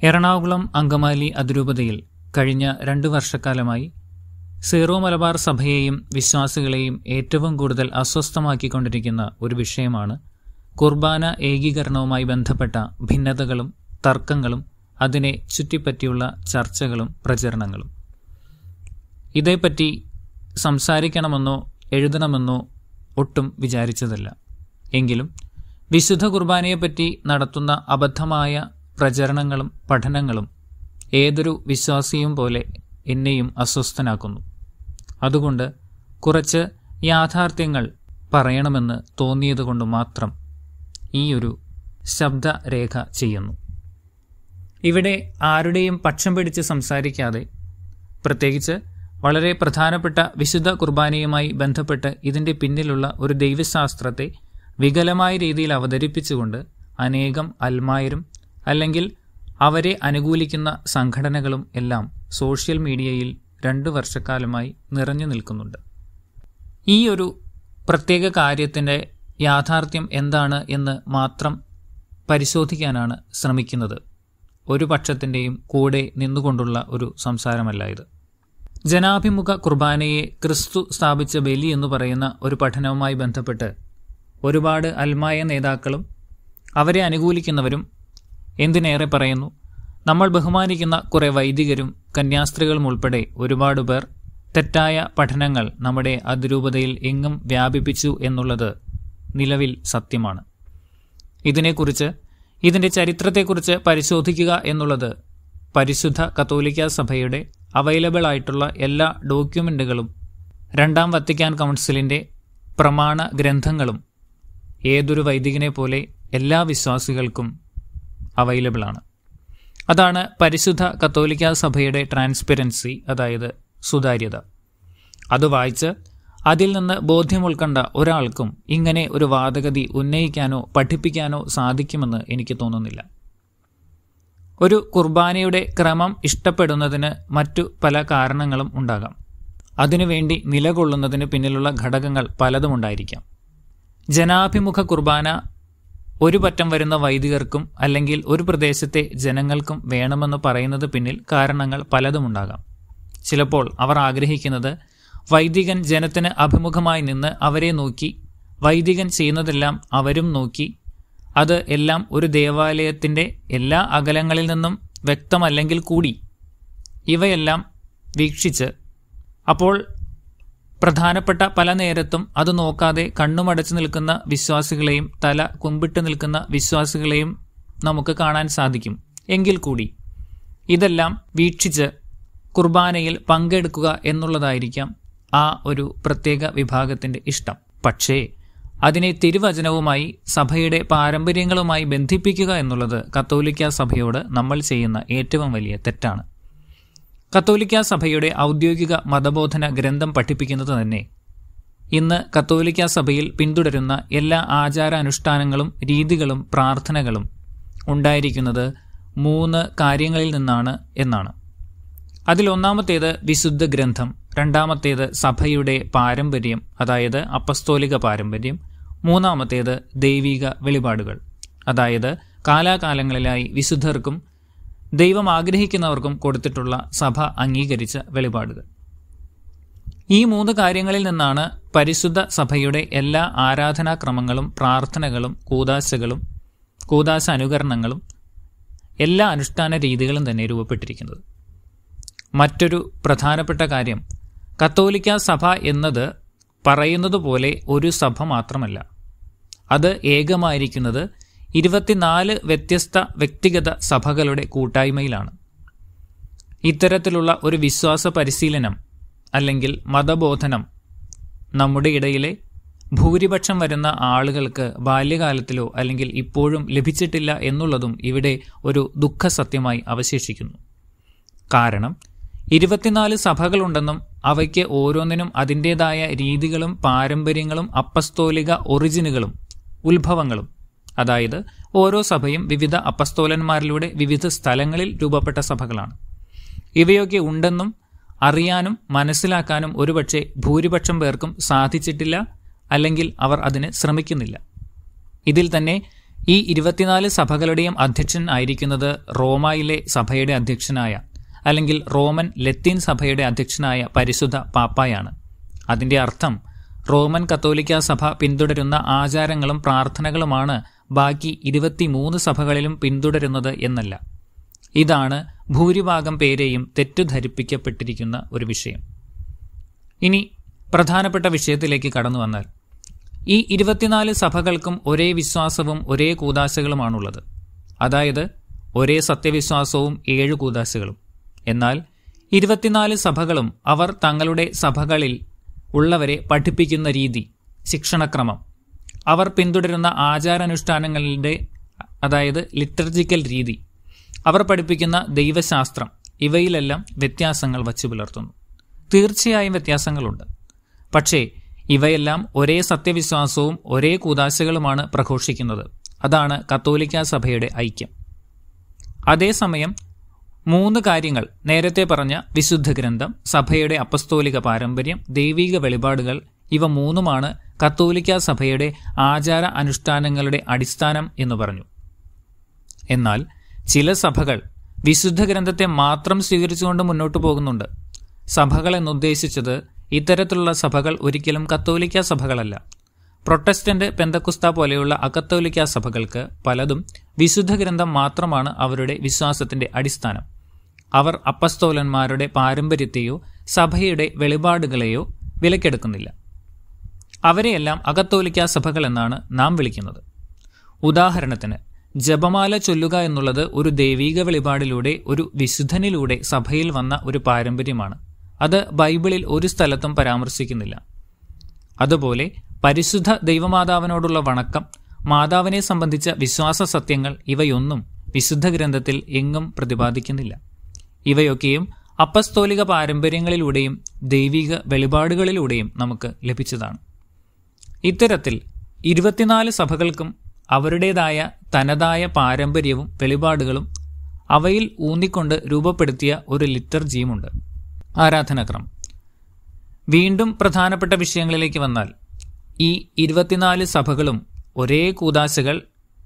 എറണാകുളം അങ്കമാലി അതിരൂപതയിൽ കഴിഞ്ഞ രണ്ടു വർഷക്കാലമായി സീറോ മലബാർ സഭയെയും വിശ്വാസികളെയും ഏറ്റവും കൂടുതൽ അസ്വസ്ഥമാക്കിക്കൊണ്ടിരിക്കുന്ന ഒരു വിഷയമാണ് കുർബാന ഏകീകരണവുമായി ബന്ധപ്പെട്ട ഭിന്നതകളും തർക്കങ്ങളും അതിനെ ചുറ്റിപ്പറ്റിയുള്ള ചർച്ചകളും പ്രചരണങ്ങളും ഇതേപ്പറ്റി സംസാരിക്കണമെന്നോ എഴുതണമെന്നോ ഒട്ടും വിചാരിച്ചതല്ല എങ്കിലും വിശുദ്ധ കുർബാനയെപ്പറ്റി നടത്തുന്ന അബദ്ധമായ പ്രചരണങ്ങളും പഠനങ്ങളും ഏതൊരു വിശ്വാസിയും പോലെ എന്നെയും അസ്വസ്ഥനാക്കുന്നു അതുകൊണ്ട് കുറച്ച് യാഥാർത്ഥ്യങ്ങൾ പറയണമെന്ന് തോന്നിയതുകൊണ്ട് മാത്രം ഈ ഒരു ശബ്ദരേഖ ചെയ്യുന്നു ഇവിടെ ആരുടെയും പക്ഷം പിടിച്ച് സംസാരിക്കാതെ പ്രത്യേകിച്ച് വളരെ പ്രധാനപ്പെട്ട വിശുദ്ധ കുർബാനയുമായി ബന്ധപ്പെട്ട് ഇതിൻ്റെ പിന്നിലുള്ള ഒരു ദൈവശാസ്ത്രത്തെ വികലമായ രീതിയിൽ അവതരിപ്പിച്ചുകൊണ്ട് അനേകം അൽമായരും അല്ലെങ്കിൽ അവരെ അനുകൂലിക്കുന്ന സംഘടനകളും എല്ലാം സോഷ്യൽ മീഡിയയിൽ രണ്ടു വർഷക്കാലമായി നിറഞ്ഞു നിൽക്കുന്നുണ്ട് ഈ ഒരു പ്രത്യേക കാര്യത്തിൻ്റെ യാഥാർത്ഥ്യം എന്താണ് എന്ന് മാത്രം പരിശോധിക്കാനാണ് ശ്രമിക്കുന്നത് ഒരു പക്ഷത്തിൻ്റെയും കൂടെ നിന്നുകൊണ്ടുള്ള ഒരു സംസാരമല്ല ഇത് ജനാഭിമുഖ കുർബാനയെ ക്രിസ്തു സ്ഥാപിച്ച ബലി എന്ന് പറയുന്ന ഒരു പഠനവുമായി ബന്ധപ്പെട്ട് ഒരുപാട് അൽമായ നേതാക്കളും അവരെ അനുകൂലിക്കുന്നവരും എന്തിനേറെ പറയുന്നു നമ്മൾ ബഹുമാനിക്കുന്ന കുറേ വൈദികരും കന്യാസ്ത്രീകളും ഉൾപ്പെടെ ഒരുപാട് പേർ തെറ്റായ പഠനങ്ങൾ നമ്മുടെ അതിരൂപതയിൽ എങ്ങും വ്യാപിപ്പിച്ചു എന്നുള്ളത് നിലവിൽ സത്യമാണ് ഇതിനെക്കുറിച്ച് ഇതിൻ്റെ ചരിത്രത്തെക്കുറിച്ച് പരിശോധിക്കുക എന്നുള്ളത് പരിശുദ്ധ കത്തോലിക്ക സഭയുടെ അവൈലബിൾ ആയിട്ടുള്ള എല്ലാ ഡോക്യുമെൻ്റുകളും രണ്ടാം വത്തിക്കാൻ കൗൺസിലിൻ്റെ പ്രമാണ ഗ്രന്ഥങ്ങളും ഏതൊരു വൈദികനെ പോലെ എല്ലാ വിശ്വാസികൾക്കും അവൈലബിൾ ആണ് അതാണ് പരിശുദ്ധ കത്തോലിക്ക സഭയുടെ ട്രാൻസ്പെറൻസി അതായത് സുതാര്യത അത് വായിച്ച് അതിൽ നിന്ന് ബോധ്യം ഉൾക്കൊണ്ട ഒരാൾക്കും ഇങ്ങനെ ഒരു വാദഗതി ഉന്നയിക്കാനോ പഠിപ്പിക്കാനോ സാധിക്കുമെന്ന് എനിക്ക് തോന്നുന്നില്ല ഒരു കുർബാനയുടെ ക്രമം ഇഷ്ടപ്പെടുന്നതിന് മറ്റു പല കാരണങ്ങളും ഉണ്ടാകാം അതിനുവേണ്ടി നിലകൊള്ളുന്നതിന് പിന്നിലുള്ള ഘടകങ്ങൾ പലതുമുണ്ടായിരിക്കാം ജനാഭിമുഖ കുർബാന ഒരു പറ്റം വരുന്ന വൈദികർക്കും അല്ലെങ്കിൽ ഒരു പ്രദേശത്തെ ജനങ്ങൾക്കും വേണമെന്ന് പറയുന്നത് പിന്നിൽ കാരണങ്ങൾ പലതുമുണ്ടാകാം ചിലപ്പോൾ അവർ ആഗ്രഹിക്കുന്നത് വൈദികൻ ജനത്തിന് അഭിമുഖമായി നിന്ന് അവരെ നോക്കി വൈദികൻ ചെയ്യുന്നതെല്ലാം അവരും നോക്കി അത് എല്ലാം ഒരു ദേവാലയത്തിൻ്റെ എല്ലാ അകലങ്ങളിൽ നിന്നും വ്യക്തമല്ലെങ്കിൽ കൂടി ഇവയെല്ലാം വീക്ഷിച്ച് അപ്പോൾ പ്രധാനപ്പെട്ട പല നേരത്തും അത് നോക്കാതെ കണ്ണുമടച്ചു നിൽക്കുന്ന വിശ്വാസികളെയും തല കുമ്പിട്ട് നിൽക്കുന്ന വിശ്വാസികളെയും നമുക്ക് കാണാൻ സാധിക്കും എങ്കിൽ കൂടി ഇതെല്ലാം വീക്ഷിച്ച് കുർബാനയിൽ പങ്കെടുക്കുക എന്നുള്ളതായിരിക്കാം ആ ഒരു പ്രത്യേക വിഭാഗത്തിൻ്റെ ഇഷ്ടം പക്ഷേ അതിനെ തിരുവചനവുമായി സഭയുടെ പാരമ്പര്യങ്ങളുമായി ബന്ധിപ്പിക്കുക എന്നുള്ളത് കത്തോലിക്ക സഭയോട് നമ്മൾ ചെയ്യുന്ന ഏറ്റവും വലിയ തെറ്റാണ് കത്തോലിക്ക സഭയുടെ ഔദ്യോഗിക മതബോധന ഗ്രന്ഥം പഠിപ്പിക്കുന്നത് തന്നെ ഇന്ന് കത്തോലിക്ക സഭയിൽ പിന്തുടരുന്ന എല്ലാ ആചാരാനുഷ്ഠാനങ്ങളും രീതികളും പ്രാർത്ഥനകളും ഉണ്ടായിരിക്കുന്നത് മൂന്ന് കാര്യങ്ങളിൽ നിന്നാണ് എന്നാണ് അതിലൊന്നാമത്തേത് വിശുദ്ധ ഗ്രന്ഥം രണ്ടാമത്തേത് സഭയുടെ പാരമ്പര്യം അതായത് അപ്പസ്തോലിക പാരമ്പര്യം മൂന്നാമത്തേത് ദൈവിക വെളിപാടുകൾ അതായത് കാലാകാലങ്ങളിലായി വിശുദ്ധർക്കും ദൈവം ആഗ്രഹിക്കുന്നവർക്കും കൊടുത്തിട്ടുള്ള സഭ അംഗീകരിച്ച വെളിപാടുകൾ ഈ മൂന്ന് കാര്യങ്ങളിൽ നിന്നാണ് പരിശുദ്ധ സഭയുടെ എല്ലാ ആരാധനാക്രമങ്ങളും പ്രാർത്ഥനകളും കൂതാശകളും കൂതാശ അനുകരണങ്ങളും എല്ലാ അനുഷ്ഠാന രീതികളും തന്നെ രൂപപ്പെട്ടിരിക്കുന്നത് മറ്റൊരു പ്രധാനപ്പെട്ട കാര്യം കത്തോലിക്ക സഭ എന്നത് പറയുന്നത് പോലെ ഒരു സഭ മാത്രമല്ല അത് ഏകമായിരിക്കുന്നത് ഇരുപത്തിനാല് വ്യത്യസ്ത വ്യക്തിഗത സഭകളുടെ കൂട്ടായ്മയിലാണ് ഇത്തരത്തിലുള്ള ഒരു വിശ്വാസ പരിശീലനം അല്ലെങ്കിൽ മതബോധനം നമ്മുടെ ഇടയിലെ ഭൂരിപക്ഷം വരുന്ന ആളുകൾക്ക് ബാല്യകാലത്തിലോ അല്ലെങ്കിൽ ഇപ്പോഴും ലഭിച്ചിട്ടില്ല എന്നുള്ളതും ഇവിടെ ഒരു ദുഃഖസത്യമായി അവശേഷിക്കുന്നു കാരണം ഇരുപത്തിനാല് സഭകളുണ്ടെന്നും അവയ്ക്ക് ഓരോന്നിനും അതിൻ്റേതായ രീതികളും പാരമ്പര്യങ്ങളും അപ്പസ്തോലിക ഒറിജിനുകളും ഉത്ഭവങ്ങളും അതായത് ഓരോ സഭയും വിവിധ അപ്പസ്തോലന്മാരിലൂടെ വിവിധ സ്ഥലങ്ങളിൽ രൂപപ്പെട്ട സഭകളാണ് ഇവയൊക്കെ ഉണ്ടെന്നും അറിയാനും മനസ്സിലാക്കാനും ഒരുപക്ഷെ ഭൂരിപക്ഷം പേർക്കും സാധിച്ചിട്ടില്ല അല്ലെങ്കിൽ അവർ അതിന് ശ്രമിക്കുന്നില്ല ഇതിൽ തന്നെ ഈ ഇരുപത്തിനാല് സഭകളുടെയും അധ്യക്ഷൻ ആയിരിക്കുന്നത് റോമായിലെ സഭയുടെ അധ്യക്ഷനായ അല്ലെങ്കിൽ റോമൻ ലത്തീൻ സഭയുടെ അധ്യക്ഷനായ പരിശുദ്ധ പാപ്പായാണ് അതിന്റെ അർത്ഥം റോമൻ കത്തോലിക്ക സഭ പിന്തുടരുന്ന ആചാരങ്ങളും പ്രാർത്ഥനകളുമാണ് ബാക്കി ഇരുപത്തിമൂന്ന് സഭകളിലും പിന്തുടരുന്നത് എന്നല്ല ഇതാണ് ഭൂരിഭാഗം പേരെയും തെറ്റിദ്ധരിപ്പിക്കപ്പെട്ടിരിക്കുന്ന ഒരു വിഷയം ഇനി പ്രധാനപ്പെട്ട വിഷയത്തിലേക്ക് കടന്നു വന്നാൽ ഈ ഇരുപത്തിനാല് സഭകൾക്കും ഒരേ വിശ്വാസവും ഒരേ കൂതാശകളുമാണുള്ളത് അതായത് ഒരേ സത്യവിശ്വാസവും ഏഴ് കൂതാശകളും എന്നാൽ ഇരുപത്തിനാല് സഭകളും അവർ തങ്ങളുടെ സഭകളിൽ ഉള്ളവരെ പഠിപ്പിക്കുന്ന രീതി ശിക്ഷണക്രമം അവർ പിന്തുടരുന്ന ആചാരാനുഷ്ഠാനങ്ങളുടെ അതായത് ലിറ്റർജിക്കൽ രീതി അവർ പഠിപ്പിക്കുന്ന ദൈവശാസ്ത്രം ഇവയിലെല്ലാം വ്യത്യാസങ്ങൾ വച്ചു പുലർത്തുന്നു തീർച്ചയായും വ്യത്യാസങ്ങളുണ്ട് പക്ഷേ ഇവയെല്ലാം ഒരേ സത്യവിശ്വാസവും ഒരേ കൂതാശകളുമാണ് പ്രഘോഷിക്കുന്നത് അതാണ് കത്തോലിക്ക സഭയുടെ ഐക്യം അതേസമയം മൂന്ന് കാര്യങ്ങൾ നേരത്തെ പറഞ്ഞ വിശുദ്ധ ഗ്രന്ഥം സഭയുടെ അപ്പസ്തോലിക പാരമ്പര്യം ദൈവിക വെളിപാടുകൾ ഇവ മൂന്നുമാണ് കത്തോലിക്ക സഭയുടെ ആചാര അനുഷ്ഠാനങ്ങളുടെ അടിസ്ഥാനം എന്ന് പറഞ്ഞു എന്നാൽ ചില സഭകൾ വിശുദ്ധ ഗ്രന്ഥത്തെ മാത്രം സ്വീകരിച്ചുകൊണ്ട് മുന്നോട്ടു പോകുന്നുണ്ട് സഭകൾ എന്നുദ്ദേശിച്ചത് ഇത്തരത്തിലുള്ള സഭകൾ ഒരിക്കലും കത്തോലിക്ക സഭകളല്ല പ്രൊട്ടസ്റ്റന്റ് പെന്തക്കുസ്ത പോലെയുള്ള അകത്തോലിക്ക സഭകൾക്ക് പലതും വിശുദ്ധ ഗ്രന്ഥം മാത്രമാണ് അവരുടെ വിശ്വാസത്തിന്റെ അടിസ്ഥാനം അവർ അപ്പസ്തോലന്മാരുടെ പാരമ്പര്യത്തെയോ സഭയുടെ വെളിപാടുകളെയോ വിലക്കെടുക്കുന്നില്ല അവരെയെല്ലാം അകത്തോലിക്ക സഭകൾ എന്നാണ് നാം വിളിക്കുന്നത് ഉദാഹരണത്തിന് ജപമാല ചൊല്ലുക എന്നുള്ളത് ഒരു ദൈവീക വെളിപാടിലൂടെ ഒരു വിശുദ്ധനിലൂടെ സഭയിൽ വന്ന ഒരു പാരമ്പര്യമാണ് അത് ബൈബിളിൽ ഒരു സ്ഥലത്തും പരാമർശിക്കുന്നില്ല അതുപോലെ പരിശുദ്ധ ദൈവമാതാവിനോടുള്ള വണക്കം മാതാവിനെ സംബന്ധിച്ച വിശ്വാസ സത്യങ്ങൾ ഇവയൊന്നും വിശുദ്ധ ഗ്രന്ഥത്തിൽ എങ്ങും പ്രതിപാദിക്കുന്നില്ല ഇവയൊക്കെയും അപ്പസ്തോലിക പാരമ്പര്യങ്ങളിലൂടെയും ദൈവിക വെളിപാടുകളിലൂടെയും നമുക്ക് ലഭിച്ചതാണ് ഇത്തരത്തിൽ ഇരുപത്തിനാല് സഭകൾക്കും അവരുടേതായ തനതായ പാരമ്പര്യവും വെളിപാടുകളും അവയിൽ ഊന്നിക്കൊണ്ട് രൂപപ്പെടുത്തിയ ഒരു ലിറ്റർജിയുമുണ്ട് ആരാധനാക്രമം വീണ്ടും പ്രധാനപ്പെട്ട വിഷയങ്ങളിലേക്ക് വന്നാൽ ഈ ഇരുപത്തിനാല് സഭകളും ഒരേ കൂതാശകൾ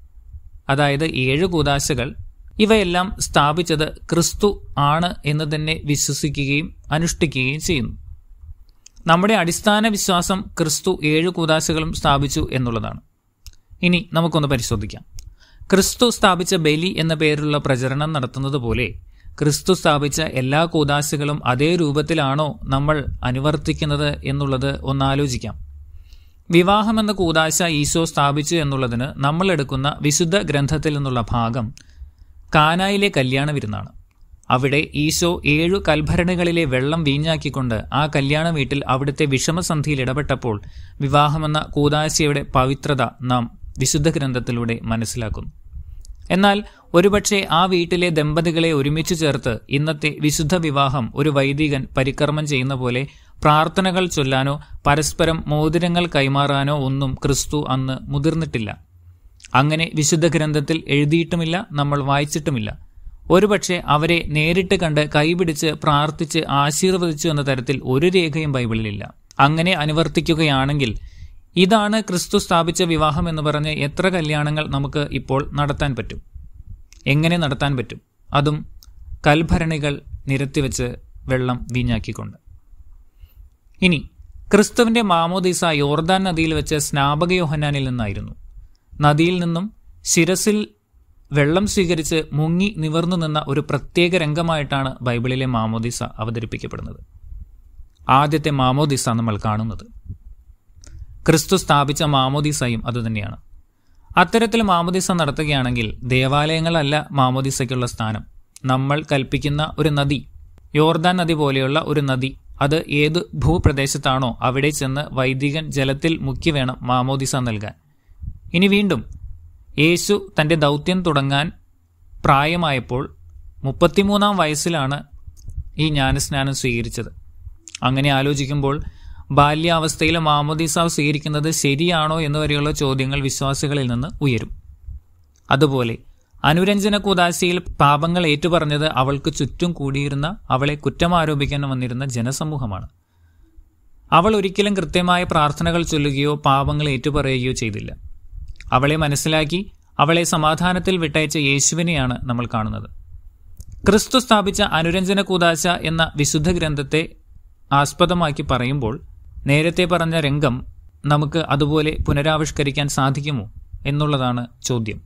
അതായത് ഏഴ് കൂതാശകൾ ഇവയെല്ലാം സ്ഥാപിച്ചത് ക്രിസ്തു ആണ് എന്ന് തന്നെ വിശ്വസിക്കുകയും അനുഷ്ഠിക്കുകയും ചെയ്യുന്നു നമ്മുടെ അടിസ്ഥാന വിശ്വാസം ക്രിസ്തു ഏഴ് കൂതാശകളും സ്ഥാപിച്ചു എന്നുള്ളതാണ് ഇനി നമുക്കൊന്ന് പരിശോധിക്കാം ക്രിസ്തു സ്ഥാപിച്ച ബലി എന്ന പേരിലുള്ള പ്രചരണം നടത്തുന്നത് പോലെ ക്രിസ്തു സ്ഥാപിച്ച എല്ലാ കൂതാശകളും അതേ രൂപത്തിലാണോ നമ്മൾ അനുവർത്തിക്കുന്നത് എന്നുള്ളത് ഒന്നാലോചിക്കാം വിവാഹം എന്ന കൂതാശ ഈശോ സ്ഥാപിച്ചു എന്നുള്ളതിന് നമ്മൾ എടുക്കുന്ന വിശുദ്ധ ഗ്രന്ഥത്തിൽ നിന്നുള്ള ഭാഗം കാനായിലെ കല്യാണ വിരുന്നാണ് അവിടെ ഈശോ ഏഴു കൽഭരണികളിലെ വെള്ളം വീഞ്ഞാക്കിക്കൊണ്ട് ആ കല്യാണ വീട്ടിൽ അവിടുത്തെ വിഷമസന്ധിയിൽ ഇടപെട്ടപ്പോൾ വിവാഹമെന്ന കൂതാശയുടെ പവിത്രത നാം വിശുദ്ധ ഗ്രന്ഥത്തിലൂടെ മനസ്സിലാക്കുന്നു എന്നാൽ ഒരുപക്ഷെ ആ വീട്ടിലെ ദമ്പതികളെ ഒരുമിച്ച് ചേർത്ത് ഇന്നത്തെ വിശുദ്ധ വിവാഹം ഒരു വൈദികൻ പരിക്രമം ചെയ്യുന്ന പോലെ പ്രാർത്ഥനകൾ ചൊല്ലാനോ പരസ്പരം മോതിരങ്ങൾ കൈമാറാനോ ഒന്നും ക്രിസ്തു അന്ന് മുതിർന്നിട്ടില്ല അങ്ങനെ വിശുദ്ധ ഗ്രന്ഥത്തിൽ എഴുതിയിട്ടുമില്ല നമ്മൾ വായിച്ചിട്ടുമില്ല ഒരുപക്ഷെ അവരെ നേരിട്ട് കണ്ട് കൈപിടിച്ച് പ്രാർത്ഥിച്ച് ആശീർവദിച്ചു എന്ന തരത്തിൽ ഒരു രേഖയും ബൈബിളിലില്ല അങ്ങനെ അനുവർത്തിക്കുകയാണെങ്കിൽ ഇതാണ് ക്രിസ്തു സ്ഥാപിച്ച വിവാഹം എന്ന് പറഞ്ഞ് എത്ര കല്യാണങ്ങൾ നമുക്ക് ഇപ്പോൾ നടത്താൻ പറ്റും എങ്ങനെ നടത്താൻ പറ്റും അതും കൽഭരണികൾ നിരത്തിവെച്ച് വെള്ളം വീഞ്ഞാക്കിക്കൊണ്ട് ഇനി ക്രിസ്തുവിന്റെ മാമോദീസ യോർദാൻ നദിയിൽ വെച്ച് സ്നാപക യോഹന്നാനിൽ നിന്നായിരുന്നു നദിയിൽ നിന്നും ശിരസിൽ വെള്ളം സ്വീകരിച്ച് മുങ്ങി നിവർന്നു നിന്ന ഒരു പ്രത്യേക രംഗമായിട്ടാണ് ബൈബിളിലെ മാമോദിസ അവതരിപ്പിക്കപ്പെടുന്നത് ആദ്യത്തെ മാമോദിസ നമ്മൾ കാണുന്നത് ക്രിസ്തു സ്ഥാപിച്ച മാമോദിസയും അതുതന്നെയാണ് അത്തരത്തിൽ മാമോദിസ നടത്തുകയാണെങ്കിൽ ദേവാലയങ്ങളല്ല മാമോദിസയ്ക്കുള്ള സ്ഥാനം നമ്മൾ കൽപ്പിക്കുന്ന ഒരു നദി യോർദാൻ നദി പോലെയുള്ള ഒരു നദി അത് ഏത് ഭൂപ്രദേശത്താണോ അവിടെ ചെന്ന് വൈദികൻ ജലത്തിൽ മുക്കി വേണം മാമോദിസ നൽകാൻ ഇനി വീണ്ടും യേശു തൻ്റെ ദൗത്യം തുടങ്ങാൻ പ്രായമായപ്പോൾ മുപ്പത്തിമൂന്നാം വയസ്സിലാണ് ഈ ജ്ഞാനസ്നാനം സ്വീകരിച്ചത് അങ്ങനെ ആലോചിക്കുമ്പോൾ ബാല്യാവസ്ഥയിൽ മാമോദിസ സ്വീകരിക്കുന്നത് ശരിയാണോ എന്നുവരെയുള്ള ചോദ്യങ്ങൾ വിശ്വാസികളിൽ നിന്ന് ഉയരും അതുപോലെ അനുരഞ്ജന കുദാശയിൽ പാപങ്ങൾ ഏറ്റുപറഞ്ഞത് അവൾക്ക് ചുറ്റും കൂടിയിരുന്ന അവളെ കുറ്റമാരോപിക്കാൻ വന്നിരുന്ന ജനസമൂഹമാണ് അവൾ ഒരിക്കലും കൃത്യമായ പ്രാർത്ഥനകൾ ചൊല്ലുകയോ പാപങ്ങൾ ഏറ്റുപറയുകയോ ചെയ്തില്ല അവളെ മനസ്സിലാക്കി അവളെ സമാധാനത്തിൽ വിട്ടയച്ച യേശുവിനെയാണ് നമ്മൾ കാണുന്നത് ക്രിസ്തു സ്ഥാപിച്ച അനുരഞ്ജന കൂതാശ എന്ന വിശുദ്ധ ഗ്രന്ഥത്തെ ആസ്പദമാക്കി പറയുമ്പോൾ നേരത്തെ പറഞ്ഞ രംഗം നമുക്ക് അതുപോലെ പുനരാവിഷ്കരിക്കാൻ സാധിക്കുമോ എന്നുള്ളതാണ് ചോദ്യം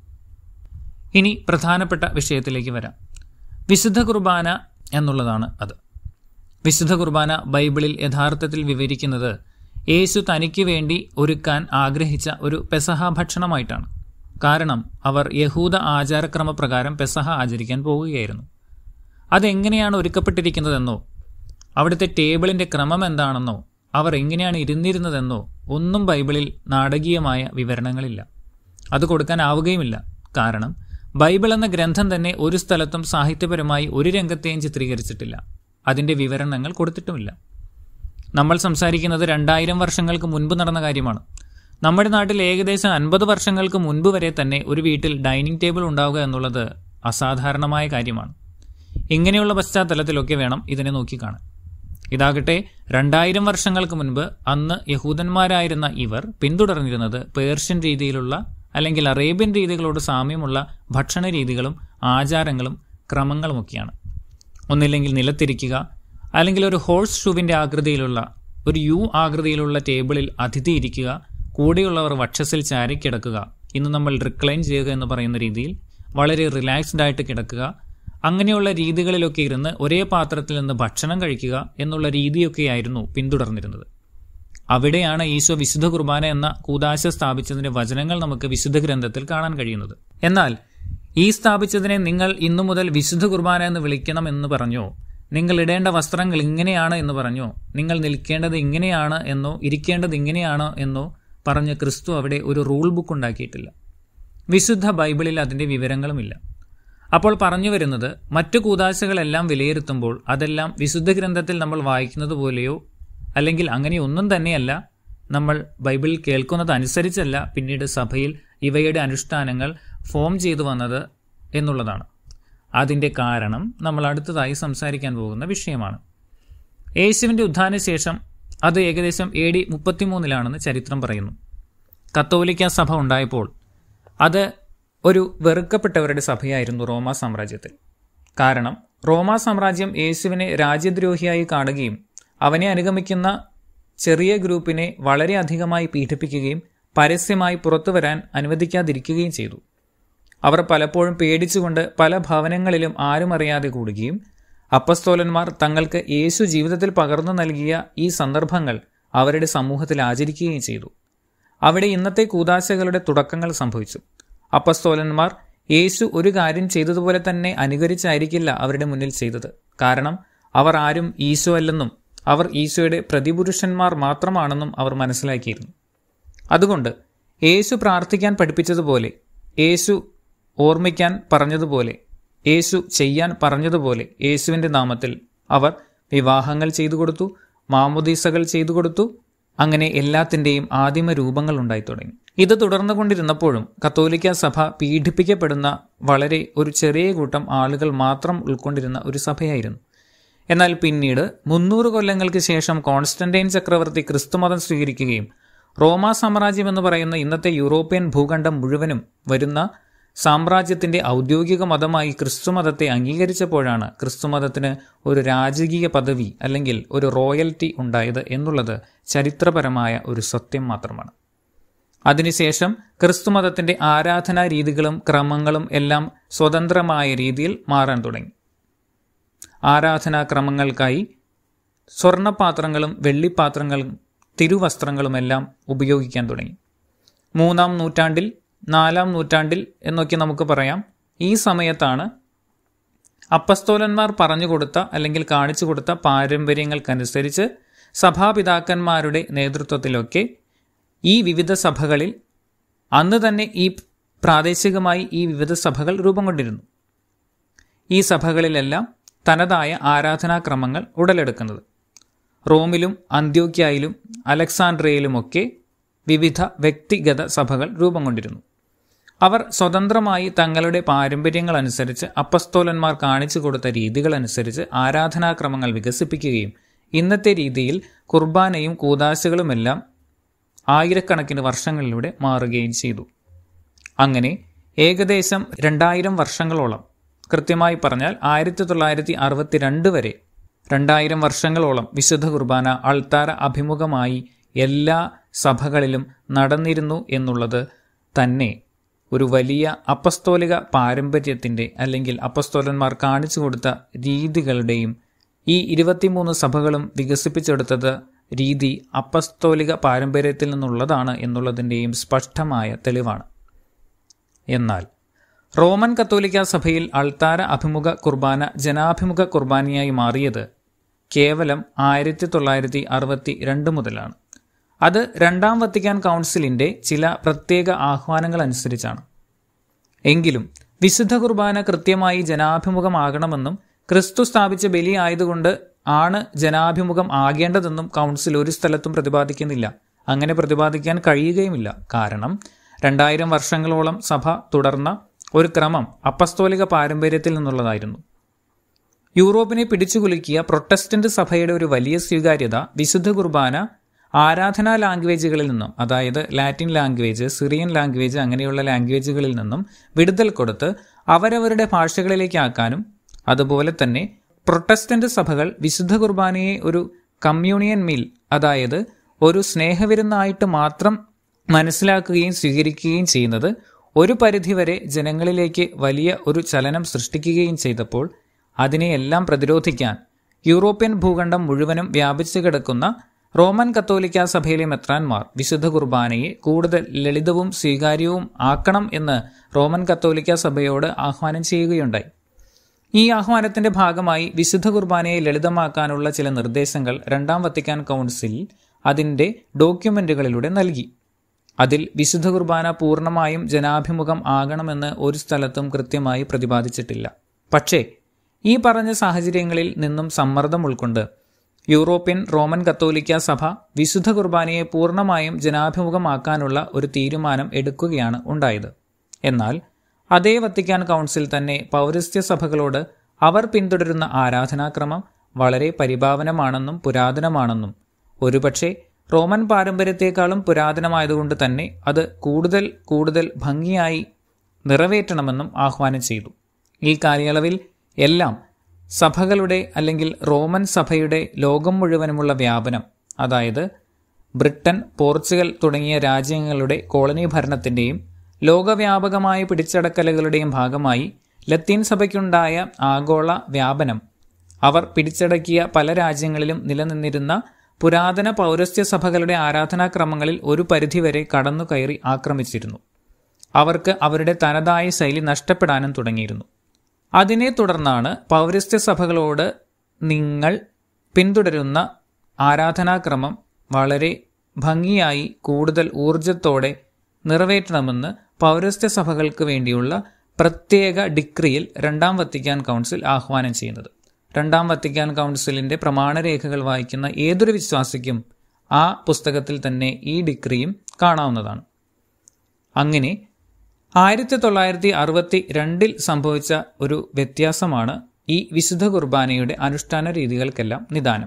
ഇനി പ്രധാനപ്പെട്ട വിഷയത്തിലേക്ക് വരാം വിശുദ്ധ കുർബാന എന്നുള്ളതാണ് അത് വിശുദ്ധ കുർബാന ബൈബിളിൽ യഥാർത്ഥത്തിൽ വിവരിക്കുന്നത് യേശു തനിക്ക് വേണ്ടി ഒരുക്കാൻ ആഗ്രഹിച്ച ഒരു പെസഹ ഭക്ഷണമായിട്ടാണ് കാരണം അവർ യഹൂദ ആചാരക്രമപ്രകാരം പെസഹ ആചരിക്കാൻ പോവുകയായിരുന്നു അതെങ്ങനെയാണ് ഒരുക്കപ്പെട്ടിരിക്കുന്നതെന്നോ അവിടുത്തെ ടേബിളിന്റെ ക്രമം എന്താണെന്നോ അവർ എങ്ങനെയാണ് ഇരുന്നിരുന്നതെന്നോ ഒന്നും ബൈബിളിൽ നാടകീയമായ വിവരണങ്ങളില്ല അത് കൊടുക്കാനാവുകയുമില്ല കാരണം ബൈബിൾ എന്ന ഗ്രന്ഥം തന്നെ ഒരു സ്ഥലത്തും സാഹിത്യപരമായി ഒരു രംഗത്തെയും ചിത്രീകരിച്ചിട്ടില്ല അതിന്റെ വിവരണങ്ങൾ കൊടുത്തിട്ടുമില്ല നമ്മൾ സംസാരിക്കുന്നത് രണ്ടായിരം വർഷങ്ങൾക്ക് മുൻപ് നടന്ന കാര്യമാണ് നമ്മുടെ നാട്ടിൽ ഏകദേശം അൻപത് വർഷങ്ങൾക്ക് മുൻപ് വരെ തന്നെ ഒരു വീട്ടിൽ ഡൈനിങ് ടേബിൾ ഉണ്ടാവുക എന്നുള്ളത് അസാധാരണമായ കാര്യമാണ് ഇങ്ങനെയുള്ള പശ്ചാത്തലത്തിലൊക്കെ വേണം ഇതിനെ നോക്കിക്കാണാൻ ഇതാകട്ടെ രണ്ടായിരം വർഷങ്ങൾക്ക് മുൻപ് അന്ന് യഹൂദന്മാരായിരുന്ന ഇവർ പിന്തുടർന്നിരുന്നത് പേർഷ്യൻ രീതിയിലുള്ള അല്ലെങ്കിൽ അറേബ്യൻ രീതികളോട് സാമ്യമുള്ള ഭക്ഷണ രീതികളും ആചാരങ്ങളും ക്രമങ്ങളുമൊക്കെയാണ് ഒന്നില്ലെങ്കിൽ നിലത്തിരിക്കുക അല്ലെങ്കിൽ ഒരു ഹോഴ്സ് ഷൂവിൻ്റെ ആകൃതിയിലുള്ള ഒരു യു ആകൃതിയിലുള്ള ടേബിളിൽ അതിഥി ഇരിക്കുക കൂടെയുള്ളവർ വക്ഷസിൽ ചാരിക്കിടക്കുക ഇന്ന് നമ്മൾ റിക്ലൈൻ ചെയ്യുക എന്ന് പറയുന്ന രീതിയിൽ വളരെ റിലാക്സ്ഡ് ആയിട്ട് കിടക്കുക അങ്ങനെയുള്ള രീതികളിലൊക്കെ ഇരുന്ന് ഒരേ പാത്രത്തിൽ നിന്ന് ഭക്ഷണം കഴിക്കുക എന്നുള്ള രീതിയൊക്കെയായിരുന്നു പിന്തുടർന്നിരുന്നത് അവിടെയാണ് ഈശോ വിശുദ്ധ കുർബാന എന്ന കൂതാശ സ്ഥാപിച്ചതിന്റെ വചനങ്ങൾ നമുക്ക് വിശുദ്ധ ഗ്രന്ഥത്തിൽ കാണാൻ കഴിയുന്നത് എന്നാൽ ഈ സ്ഥാപിച്ചതിനെ നിങ്ങൾ ഇന്നു മുതൽ വിശുദ്ധ കുർബാന എന്ന് വിളിക്കണം എന്ന് പറഞ്ഞോ നിങ്ങൾ ഇടേണ്ട വസ്ത്രങ്ങൾ ഇങ്ങനെയാണ് എന്ന് പറഞ്ഞോ നിങ്ങൾ നിൽക്കേണ്ടത് ഇങ്ങനെയാണ് എന്നോ ഇരിക്കേണ്ടത് ഇങ്ങനെയാണ് എന്നോ പറഞ്ഞ് ക്രിസ്തു അവിടെ ഒരു റൂൾ ബുക്ക് ഉണ്ടാക്കിയിട്ടില്ല വിശുദ്ധ ബൈബിളിൽ അതിന്റെ വിവരങ്ങളുമില്ല അപ്പോൾ പറഞ്ഞു വരുന്നത് മറ്റു കൂതാശകളെല്ലാം വിലയിരുത്തുമ്പോൾ അതെല്ലാം വിശുദ്ധ ഗ്രന്ഥത്തിൽ നമ്മൾ വായിക്കുന്നത് പോലെയോ അല്ലെങ്കിൽ അങ്ങനെ ഒന്നും തന്നെയല്ല നമ്മൾ ബൈബിളിൽ കേൾക്കുന്നത് അനുസരിച്ചല്ല പിന്നീട് സഭയിൽ ഇവയുടെ അനുഷ്ഠാനങ്ങൾ ഫോം ചെയ്തു വന്നത് എന്നുള്ളതാണ് അതിൻ്റെ കാരണം നമ്മൾ അടുത്തതായി സംസാരിക്കാൻ പോകുന്ന വിഷയമാണ് യേശുവിൻ്റെ ഉത്ഥാനശേഷം അത് ഏകദേശം എ ഡി മുപ്പത്തിമൂന്നിലാണെന്ന് ചരിത്രം പറയുന്നു കത്തോലിക്ക സഭ ഉണ്ടായപ്പോൾ അത് ഒരു വെറുക്കപ്പെട്ടവരുടെ സഭയായിരുന്നു റോമാ സാമ്രാജ്യത്തിൽ കാരണം റോമാ സാമ്രാജ്യം യേശുവിനെ രാജ്യദ്രോഹിയായി കാണുകയും അവനെ അനുഗമിക്കുന്ന ചെറിയ ഗ്രൂപ്പിനെ വളരെ അധികമായി പീഡിപ്പിക്കുകയും പരസ്യമായി പുറത്തു വരാൻ അനുവദിക്കാതിരിക്കുകയും ചെയ്തു അവർ പലപ്പോഴും പേടിച്ചുകൊണ്ട് പല ഭവനങ്ങളിലും ആരും അറിയാതെ കൂടുകയും അപ്പസ്തോലന്മാർ തങ്ങൾക്ക് യേശു ജീവിതത്തിൽ പകർന്നു നൽകിയ ഈ സന്ദർഭങ്ങൾ അവരുടെ സമൂഹത്തിൽ ആചരിക്കുകയും ചെയ്തു അവിടെ ഇന്നത്തെ കൂതാശകളുടെ തുടക്കങ്ങൾ സംഭവിച്ചു അപ്പസ്തോലന്മാർ യേശു ഒരു കാര്യം ചെയ്തതുപോലെ തന്നെ അനുകരിച്ചായിരിക്കില്ല അവരുടെ മുന്നിൽ ചെയ്തത് കാരണം അവർ ആരും ഈശോ അല്ലെന്നും അവർ ഈശോയുടെ പ്രതിപുരുഷന്മാർ മാത്രമാണെന്നും അവർ മനസ്സിലാക്കിയിരുന്നു അതുകൊണ്ട് യേശു പ്രാർത്ഥിക്കാൻ പഠിപ്പിച്ചതുപോലെ യേശു ഓർമ്മിക്കാൻ പറഞ്ഞതുപോലെ യേശു ചെയ്യാൻ പറഞ്ഞതുപോലെ യേശുവിൻ്റെ നാമത്തിൽ അവർ വിവാഹങ്ങൾ ചെയ്തു കൊടുത്തു മാമുദീസകൾ ചെയ്തു കൊടുത്തു അങ്ങനെ എല്ലാത്തിൻ്റെയും ആദിമ രൂപങ്ങൾ ഉണ്ടായി തുടങ്ങി ഇത് തുടർന്നുകൊണ്ടിരുന്നപ്പോഴും കത്തോലിക്ക സഭ പീഡിപ്പിക്കപ്പെടുന്ന വളരെ ഒരു ചെറിയ കൂട്ടം ആളുകൾ മാത്രം ഉൾക്കൊണ്ടിരുന്ന ഒരു സഭയായിരുന്നു എന്നാൽ പിന്നീട് മുന്നൂറ് കൊല്ലങ്ങൾക്ക് ശേഷം കോൺസ്റ്റന്റൈൻ ചക്രവർത്തി ക്രിസ്തുമതം സ്വീകരിക്കുകയും റോമാ സാമ്രാജ്യം എന്ന് പറയുന്ന ഇന്നത്തെ യൂറോപ്യൻ ഭൂഖണ്ഡം മുഴുവനും വരുന്ന സാമ്രാജ്യത്തിന്റെ ഔദ്യോഗിക മതമായി ക്രിസ്തുമതത്തെ അംഗീകരിച്ചപ്പോഴാണ് ക്രിസ്തുമതത്തിന് ഒരു രാജകീയ പദവി അല്ലെങ്കിൽ ഒരു റോയൽറ്റി ഉണ്ടായത് എന്നുള്ളത് ചരിത്രപരമായ ഒരു സത്യം മാത്രമാണ് അതിനുശേഷം ക്രിസ്തുമതത്തിന്റെ ആരാധനാ രീതികളും ക്രമങ്ങളും എല്ലാം സ്വതന്ത്രമായ രീതിയിൽ മാറാൻ തുടങ്ങി ആരാധനാക്രമങ്ങൾക്കായി സ്വർണ്ണപാത്രങ്ങളും വെള്ളിപ്പാത്രങ്ങളും തിരുവസ്ത്രങ്ങളുമെല്ലാം ഉപയോഗിക്കാൻ തുടങ്ങി മൂന്നാം നൂറ്റാണ്ടിൽ നാലാം നൂറ്റാണ്ടിൽ എന്നൊക്കെ നമുക്ക് പറയാം ഈ സമയത്താണ് അപ്പസ്തോലന്മാർ പറഞ്ഞു കൊടുത്ത അല്ലെങ്കിൽ കാണിച്ചു കൊടുത്ത പാരമ്പര്യങ്ങൾക്കനുസരിച്ച് സഭാപിതാക്കന്മാരുടെ നേതൃത്വത്തിലൊക്കെ ഈ വിവിധ സഭകളിൽ അന്ന് തന്നെ ഈ പ്രാദേശികമായി ഈ വിവിധ സഭകൾ രൂപം കൊണ്ടിരുന്നു ഈ സഭകളിലെല്ലാം തനതായ ആരാധനാക്രമങ്ങൾ ഉടലെടുക്കുന്നത് റോമിലും അന്ത്യോക്യായിലും അലക്സാണ്ട്രിയയിലുമൊക്കെ വിവിധ വ്യക്തിഗത സഭകൾ രൂപം കൊണ്ടിരുന്നു അവർ സ്വതന്ത്രമായി തങ്ങളുടെ പാരമ്പര്യങ്ങൾ അനുസരിച്ച് അപ്പസ്തോലന്മാർ കാണിച്ചു കൊടുത്ത രീതികൾ അനുസരിച്ച് ആരാധനാക്രമങ്ങൾ വികസിപ്പിക്കുകയും ഇന്നത്തെ രീതിയിൽ കുർബാനയും കൂതാശകളുമെല്ലാം ആയിരക്കണക്കിന് വർഷങ്ങളിലൂടെ മാറുകയും ചെയ്തു അങ്ങനെ ഏകദേശം രണ്ടായിരം വർഷങ്ങളോളം കൃത്യമായി പറഞ്ഞാൽ ആയിരത്തി തൊള്ളായിരത്തി അറുപത്തിരണ്ട് വരെ രണ്ടായിരം വർഷങ്ങളോളം വിശുദ്ധ കുർബാന അൾത്താര അഭിമുഖമായി എല്ലാ സഭകളിലും നടന്നിരുന്നു എന്നുള്ളത് തന്നെ ഒരു വലിയ അപ്പസ്തോലിക പാരമ്പര്യത്തിൻ്റെ അല്ലെങ്കിൽ അപ്പസ്തോലന്മാർ കാണിച്ചു കൊടുത്ത രീതികളുടെയും ഈ ഇരുപത്തിമൂന്ന് സഭകളും വികസിപ്പിച്ചെടുത്തത് രീതി അപ്പസ്തോലിക പാരമ്പര്യത്തിൽ നിന്നുള്ളതാണ് എന്നുള്ളതിൻ്റെയും സ്പഷ്ടമായ തെളിവാണ് എന്നാൽ റോമൻ കത്തോലിക്ക സഭയിൽ അൾത്താര അഭിമുഖ കുർബാന ജനാഭിമുഖ കുർബാനയായി മാറിയത് കേവലം ആയിരത്തി തൊള്ളായിരത്തി അറുപത്തി രണ്ട് മുതലാണ് അത് രണ്ടാം വത്തിക്കാൻ കൗൺസിലിൻ്റെ ചില പ്രത്യേക ആഹ്വാനങ്ങൾ അനുസരിച്ചാണ് എങ്കിലും വിശുദ്ധ കുർബാന കൃത്യമായി ജനാഭിമുഖമാകണമെന്നും ക്രിസ്തു സ്ഥാപിച്ച ബലി ആയതുകൊണ്ട് ആണ് ജനാഭിമുഖം ആകേണ്ടതെന്നും കൗൺസിൽ ഒരു സ്ഥലത്തും പ്രതിപാദിക്കുന്നില്ല അങ്ങനെ പ്രതിപാദിക്കാൻ കഴിയുകയുമില്ല കാരണം രണ്ടായിരം വർഷങ്ങളോളം സഭ തുടർന്ന ഒരു ക്രമം അപ്പസ്തോലിക പാരമ്പര്യത്തിൽ നിന്നുള്ളതായിരുന്നു യൂറോപ്പിനെ പിടിച്ചുകുലുക്കിയ പ്രൊട്ടസ്റ്റന്റ് സഭയുടെ ഒരു വലിയ സ്വീകാര്യത വിശുദ്ധ കുർബാന ആരാധനാ ലാംഗ്വേജുകളിൽ നിന്നും അതായത് ലാറ്റിൻ ലാംഗ്വേജ് സിറിയൻ ലാംഗ്വേജ് അങ്ങനെയുള്ള ലാംഗ്വേജുകളിൽ നിന്നും വിടുതൽ കൊടുത്ത് അവരവരുടെ ഭാഷകളിലേക്ക് ആക്കാനും അതുപോലെ തന്നെ പ്രൊട്ടസ്റ്റന്റ് സഭകൾ വിശുദ്ധ കുർബാനയെ ഒരു കമ്മ്യൂണിയൻ മീൽ അതായത് ഒരു സ്നേഹവിരുന്നായിട്ട് മാത്രം മനസ്സിലാക്കുകയും സ്വീകരിക്കുകയും ചെയ്യുന്നത് ഒരു പരിധിവരെ ജനങ്ങളിലേക്ക് വലിയ ഒരു ചലനം സൃഷ്ടിക്കുകയും ചെയ്തപ്പോൾ അതിനെയെല്ലാം പ്രതിരോധിക്കാൻ യൂറോപ്യൻ ഭൂഖണ്ഡം മുഴുവനും വ്യാപിച്ചു കിടക്കുന്ന റോമൻ കത്തോലിക്ക സഭയിലെ മെത്രാൻമാർ വിശുദ്ധ കുർബാനയെ കൂടുതൽ ലളിതവും സ്വീകാര്യവും ആക്കണം എന്ന് റോമൻ കത്തോലിക്ക സഭയോട് ആഹ്വാനം ചെയ്യുകയുണ്ടായി ഈ ആഹ്വാനത്തിന്റെ ഭാഗമായി വിശുദ്ധ കുർബാനയെ ലളിതമാക്കാനുള്ള ചില നിർദ്ദേശങ്ങൾ രണ്ടാം വത്തിക്കാൻ കൗൺസിൽ അതിൻ്റെ ഡോക്യുമെന്റുകളിലൂടെ നൽകി അതിൽ വിശുദ്ധ കുർബാന പൂർണ്ണമായും ജനാഭിമുഖം ആകണമെന്ന് ഒരു സ്ഥലത്തും കൃത്യമായി പ്രതിപാദിച്ചിട്ടില്ല പക്ഷേ ഈ പറഞ്ഞ സാഹചര്യങ്ങളിൽ നിന്നും സമ്മർദ്ദം ഉൾക്കൊണ്ട് യൂറോപ്യൻ റോമൻ കത്തോലിക്ക സഭ വിശുദ്ധ കുർബാനയെ പൂർണ്ണമായും ജനാഭിമുഖമാക്കാനുള്ള ഒരു തീരുമാനം എടുക്കുകയാണ് ഉണ്ടായത് എന്നാൽ അതേ വത്തിക്കാൻ കൗൺസിൽ തന്നെ പൗരസ്ത്യ സഭകളോട് അവർ പിന്തുടരുന്ന ആരാധനാക്രമം വളരെ പരിഭാവനമാണെന്നും പുരാതനമാണെന്നും ഒരുപക്ഷെ റോമൻ പാരമ്പര്യത്തെക്കാളും പുരാതനമായതുകൊണ്ട് തന്നെ അത് കൂടുതൽ കൂടുതൽ ഭംഗിയായി നിറവേറ്റണമെന്നും ആഹ്വാനം ചെയ്തു ഈ കാലയളവിൽ എല്ലാം സഭകളുടെ അല്ലെങ്കിൽ റോമൻ സഭയുടെ ലോകം മുഴുവനുമുള്ള വ്യാപനം അതായത് ബ്രിട്ടൻ പോർച്ചുഗൽ തുടങ്ങിയ രാജ്യങ്ങളുടെ കോളനി ഭരണത്തിൻ്റെയും ലോകവ്യാപകമായ പിടിച്ചടക്കലുകളുടെയും ഭാഗമായി ലത്തീൻ സഭയ്ക്കുണ്ടായ ആഗോള വ്യാപനം അവർ പിടിച്ചടക്കിയ പല രാജ്യങ്ങളിലും നിലനിന്നിരുന്ന പുരാതന പൗരസ്ത്യ സഭകളുടെ ആരാധനാക്രമങ്ങളിൽ ഒരു പരിധിവരെ കടന്നു കയറി ആക്രമിച്ചിരുന്നു അവർക്ക് അവരുടെ തനതായ ശൈലി നഷ്ടപ്പെടാനും തുടങ്ങിയിരുന്നു അതിനെ തുടർന്നാണ് പൗരസ്ത്യ സഭകളോട് നിങ്ങൾ പിന്തുടരുന്ന ആരാധനാക്രമം വളരെ ഭംഗിയായി കൂടുതൽ ഊർജത്തോടെ നിറവേറ്റണമെന്ന് പൗരസ്ത്യ സഭകൾക്ക് വേണ്ടിയുള്ള പ്രത്യേക ഡിക്രിയിൽ രണ്ടാം വത്തിക്കാൻ കൗൺസിൽ ആഹ്വാനം ചെയ്യുന്നത് രണ്ടാം വത്തിക്കാൻ കൗൺസിലിൻ്റെ പ്രമാണരേഖകൾ വായിക്കുന്ന ഏതൊരു വിശ്വാസിക്കും ആ പുസ്തകത്തിൽ തന്നെ ഈ ഡിക്രിയും കാണാവുന്നതാണ് അങ്ങനെ ആയിരത്തി തൊള്ളായിരത്തി അറുപത്തി രണ്ടിൽ സംഭവിച്ച ഒരു വ്യത്യാസമാണ് ഈ വിശുദ്ധ കുർബാനയുടെ അനുഷ്ഠാന രീതികൾക്കെല്ലാം നിദാനം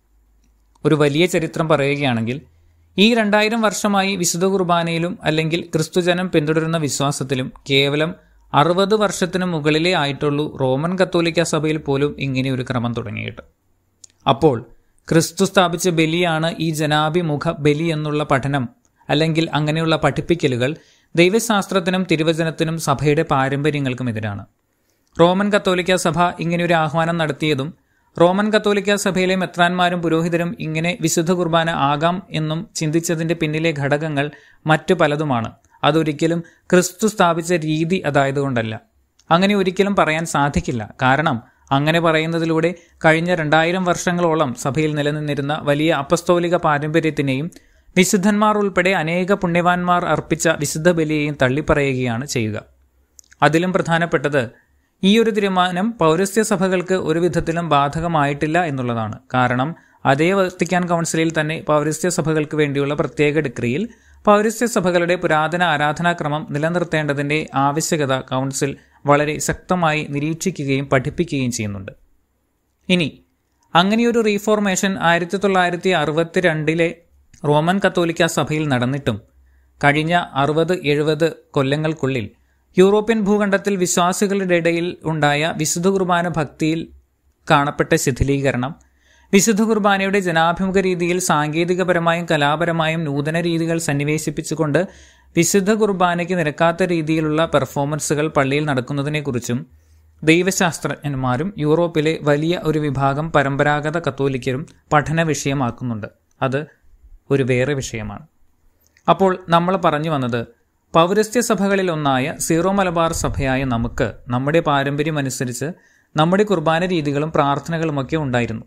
ഒരു വലിയ ചരിത്രം പറയുകയാണെങ്കിൽ ഈ രണ്ടായിരം വർഷമായി വിശുദ്ധ കുർബാനയിലും അല്ലെങ്കിൽ ക്രിസ്തുജനം പിന്തുടരുന്ന വിശ്വാസത്തിലും കേവലം അറുപത് വർഷത്തിനു മുകളിലേ ആയിട്ടുള്ളൂ റോമൻ കത്തോലിക്ക സഭയിൽ പോലും ഇങ്ങനെ ഒരു ക്രമം തുടങ്ങിയിട്ട് അപ്പോൾ ക്രിസ്തു സ്ഥാപിച്ച ബലിയാണ് ഈ ജനാഭിമുഖ ബലി എന്നുള്ള പഠനം അല്ലെങ്കിൽ അങ്ങനെയുള്ള പഠിപ്പിക്കലുകൾ ദൈവശാസ്ത്രത്തിനും തിരുവചനത്തിനും സഭയുടെ പാരമ്പര്യങ്ങൾക്കും എതിരാണ് റോമൻ കത്തോലിക്ക സഭ ഇങ്ങനെയൊരു ആഹ്വാനം നടത്തിയതും റോമൻ കത്തോലിക്ക സഭയിലെ മെത്രാന്മാരും പുരോഹിതരും ഇങ്ങനെ വിശുദ്ധ കുർബാന ആകാം എന്നും ചിന്തിച്ചതിന്റെ പിന്നിലെ ഘടകങ്ങൾ മറ്റു പലതുമാണ് അതൊരിക്കലും ക്രിസ്തു സ്ഥാപിച്ച രീതി അതായതുകൊണ്ടല്ല അങ്ങനെ ഒരിക്കലും പറയാൻ സാധിക്കില്ല കാരണം അങ്ങനെ പറയുന്നതിലൂടെ കഴിഞ്ഞ രണ്ടായിരം വർഷങ്ങളോളം സഭയിൽ നിലനിന്നിരുന്ന വലിയ അപ്പസ്തോലിക പാരമ്പര്യത്തിനെയും വിശുദ്ധന്മാർ ഉൾപ്പെടെ അനേക പുണ്യവാന്മാർ അർപ്പിച്ച വിശുദ്ധ ബലിയെയും തള്ളിപ്പറയുകയാണ് ചെയ്യുക അതിലും പ്രധാനപ്പെട്ടത് ഈ ഒരു തീരുമാനം പൗരസ്ത്യ സഭകൾക്ക് ഒരു വിധത്തിലും ബാധകമായിട്ടില്ല എന്നുള്ളതാണ് കാരണം അതേ വത്തിക്കാൻ കൗൺസിലിൽ തന്നെ പൗരസ്ത്യ സഭകൾക്ക് വേണ്ടിയുള്ള പ്രത്യേക ഡിഗ്രിയിൽ പൗരസ്ത്യ സഭകളുടെ പുരാതന ആരാധനാക്രമം നിലനിർത്തേണ്ടതിന്റെ ആവശ്യകത കൗൺസിൽ വളരെ ശക്തമായി നിരീക്ഷിക്കുകയും പഠിപ്പിക്കുകയും ചെയ്യുന്നുണ്ട് ഇനി അങ്ങനെയൊരു റീഫോർമേഷൻ ആയിരത്തി തൊള്ളായിരത്തി അറുപത്തിരണ്ടിലെ റോമൻ കത്തോലിക്ക സഭയിൽ നടന്നിട്ടും കഴിഞ്ഞ അറുപത് എഴുപത് കൊല്ലങ്ങൾക്കുള്ളിൽ യൂറോപ്യൻ ഭൂഖണ്ഡത്തിൽ വിശ്വാസികളുടെ ഇടയിൽ ഉണ്ടായ വിശുദ്ധ കുർബാന ഭക്തിയിൽ കാണപ്പെട്ട ശിഥിലീകരണം വിശുദ്ധ കുർബാനയുടെ ജനാഭിമുഖ രീതിയിൽ സാങ്കേതികപരമായും കലാപരമായും നൂതന രീതികൾ സന്നിവേശിപ്പിച്ചുകൊണ്ട് വിശുദ്ധ കുർബാനയ്ക്ക് നിരക്കാത്ത രീതിയിലുള്ള പെർഫോമൻസുകൾ പള്ളിയിൽ നടക്കുന്നതിനെക്കുറിച്ചും ദൈവശാസ്ത്രജ്ഞന്മാരും യൂറോപ്പിലെ വലിയ ഒരു വിഭാഗം പരമ്പരാഗത കത്തോലിക്കരും പഠന വിഷയമാക്കുന്നുണ്ട് അത് ഒരു വേറെ വിഷയമാണ് അപ്പോൾ നമ്മൾ പറഞ്ഞു വന്നത് പൗരസ്ത്യ സഭകളിൽ ഒന്നായ സീറോ മലബാർ സഭയായ നമുക്ക് നമ്മുടെ പാരമ്പര്യം അനുസരിച്ച് നമ്മുടെ കുർബാന രീതികളും പ്രാർത്ഥനകളുമൊക്കെ ഉണ്ടായിരുന്നു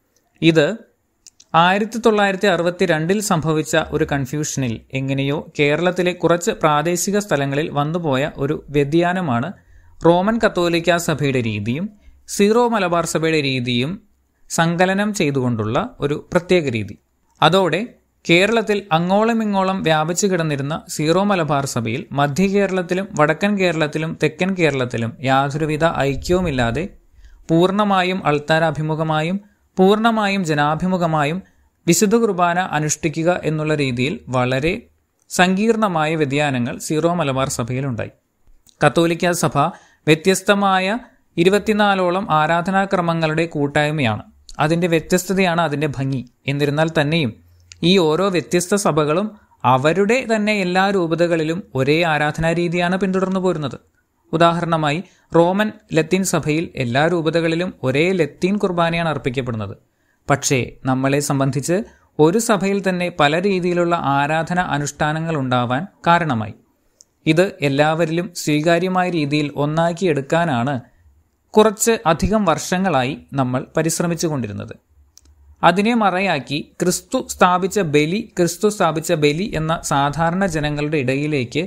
ഇത് ആയിരത്തി തൊള്ളായിരത്തി അറുപത്തി രണ്ടിൽ സംഭവിച്ച ഒരു കൺഫ്യൂഷനിൽ എങ്ങനെയോ കേരളത്തിലെ കുറച്ച് പ്രാദേശിക സ്ഥലങ്ങളിൽ വന്നുപോയ ഒരു വ്യതിയാനമാണ് റോമൻ കത്തോലിക്ക സഭയുടെ രീതിയും സീറോ മലബാർ സഭയുടെ രീതിയും സങ്കലനം ചെയ്തുകൊണ്ടുള്ള ഒരു പ്രത്യേക രീതി അതോടെ കേരളത്തിൽ അങ്ങോളം ഇങ്ങോളം വ്യാപിച്ചു കിടന്നിരുന്ന സീറോ മലബാർ സഭയിൽ മധ്യ കേരളത്തിലും വടക്കൻ കേരളത്തിലും തെക്കൻ കേരളത്തിലും യാതൊരുവിധ ഐക്യവുമില്ലാതെ പൂർണ്ണമായും അൾത്താരാഭിമുഖമായും പൂർണ്ണമായും ജനാഭിമുഖമായും വിശുദ്ധ കുർബാന അനുഷ്ഠിക്കുക എന്നുള്ള രീതിയിൽ വളരെ സങ്കീർണമായ വ്യതിയാനങ്ങൾ സീറോ മലബാർ സഭയിലുണ്ടായി കത്തോലിക്ക സഭ വ്യത്യസ്തമായ ഇരുപത്തിനാലോളം ആരാധനാക്രമങ്ങളുടെ കൂട്ടായ്മയാണ് അതിൻ്റെ വ്യത്യസ്തതയാണ് അതിൻ്റെ ഭംഗി എന്നിരുന്നാൽ തന്നെയും ഈ ഓരോ വ്യത്യസ്ത സഭകളും അവരുടെ തന്നെ എല്ലാ രൂപതകളിലും ഒരേ ആരാധനാ രീതിയാണ് പിന്തുടർന്നു പോരുന്നത് ഉദാഹരണമായി റോമൻ ലത്തീൻ സഭയിൽ എല്ലാ രൂപതകളിലും ഒരേ ലത്തീൻ കുർബാനയാണ് അർപ്പിക്കപ്പെടുന്നത് പക്ഷേ നമ്മളെ സംബന്ധിച്ച് ഒരു സഭയിൽ തന്നെ പല രീതിയിലുള്ള ആരാധന അനുഷ്ഠാനങ്ങൾ ഉണ്ടാവാൻ കാരണമായി ഇത് എല്ലാവരിലും സ്വീകാര്യമായ രീതിയിൽ ഒന്നാക്കിയെടുക്കാനാണ് കുറച്ച് അധികം വർഷങ്ങളായി നമ്മൾ പരിശ്രമിച്ചു കൊണ്ടിരുന്നത് അതിനെ മറയാക്കി ക്രിസ്തു സ്ഥാപിച്ച ബലി ക്രിസ്തു സ്ഥാപിച്ച ബലി എന്ന സാധാരണ ജനങ്ങളുടെ ഇടയിലേക്ക്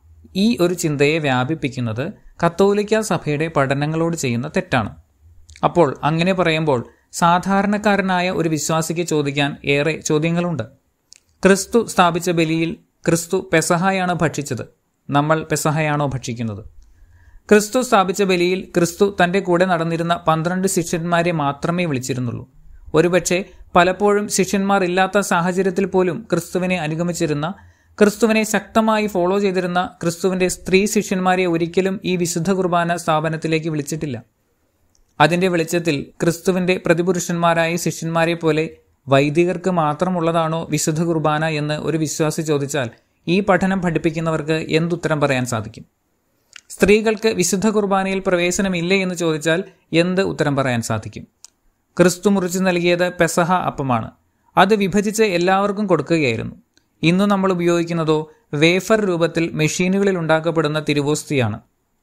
ഈ ഒരു ചിന്തയെ വ്യാപിപ്പിക്കുന്നത് കത്തോലിക്ക സഭയുടെ പഠനങ്ങളോട് ചെയ്യുന്ന തെറ്റാണ് അപ്പോൾ അങ്ങനെ പറയുമ്പോൾ സാധാരണക്കാരനായ ഒരു വിശ്വാസിക്ക് ചോദിക്കാൻ ഏറെ ചോദ്യങ്ങളുണ്ട് ക്രിസ്തു സ്ഥാപിച്ച ബലിയിൽ ക്രിസ്തു പെസഹായാണ് ഭക്ഷിച്ചത് നമ്മൾ പെസഹയാണോ ഭക്ഷിക്കുന്നത് ക്രിസ്തു സ്ഥാപിച്ച ബലിയിൽ ക്രിസ്തു തൻ്റെ കൂടെ നടന്നിരുന്ന പന്ത്രണ്ട് ശിഷ്യന്മാരെ മാത്രമേ വിളിച്ചിരുന്നുള്ളൂ ഒരുപക്ഷെ പലപ്പോഴും ശിഷ്യന്മാർ ഇല്ലാത്ത സാഹചര്യത്തിൽ പോലും ക്രിസ്തുവിനെ അനുഗമിച്ചിരുന്ന ക്രിസ്തുവിനെ ശക്തമായി ഫോളോ ചെയ്തിരുന്ന ക്രിസ്തുവിന്റെ സ്ത്രീ ശിഷ്യന്മാരെ ഒരിക്കലും ഈ വിശുദ്ധ കുർബാന സ്ഥാപനത്തിലേക്ക് വിളിച്ചിട്ടില്ല അതിന്റെ വെളിച്ചത്തിൽ ക്രിസ്തുവിന്റെ പ്രതിപുരുഷന്മാരായ ശിഷ്യന്മാരെ പോലെ വൈദികർക്ക് മാത്രമുള്ളതാണോ വിശുദ്ധ കുർബാന എന്ന് ഒരു വിശ്വാസി ചോദിച്ചാൽ ഈ പഠനം പഠിപ്പിക്കുന്നവർക്ക് എന്തുത്തരം പറയാൻ സാധിക്കും സ്ത്രീകൾക്ക് വിശുദ്ധ കുർബാനയിൽ പ്രവേശനമില്ലേ എന്ന് ചോദിച്ചാൽ എന്ത് ഉത്തരം പറയാൻ സാധിക്കും ക്രിസ്തു മുറിച്ചു നൽകിയത് പെസഹ അപ്പമാണ് അത് വിഭജിച്ച് എല്ലാവർക്കും കൊടുക്കുകയായിരുന്നു ഇന്ന് നമ്മൾ ഉപയോഗിക്കുന്നതോ വേഫർ രൂപത്തിൽ മെഷീനുകളിൽ ഉണ്ടാക്കപ്പെടുന്ന തിരുവോസ്തിയാണ്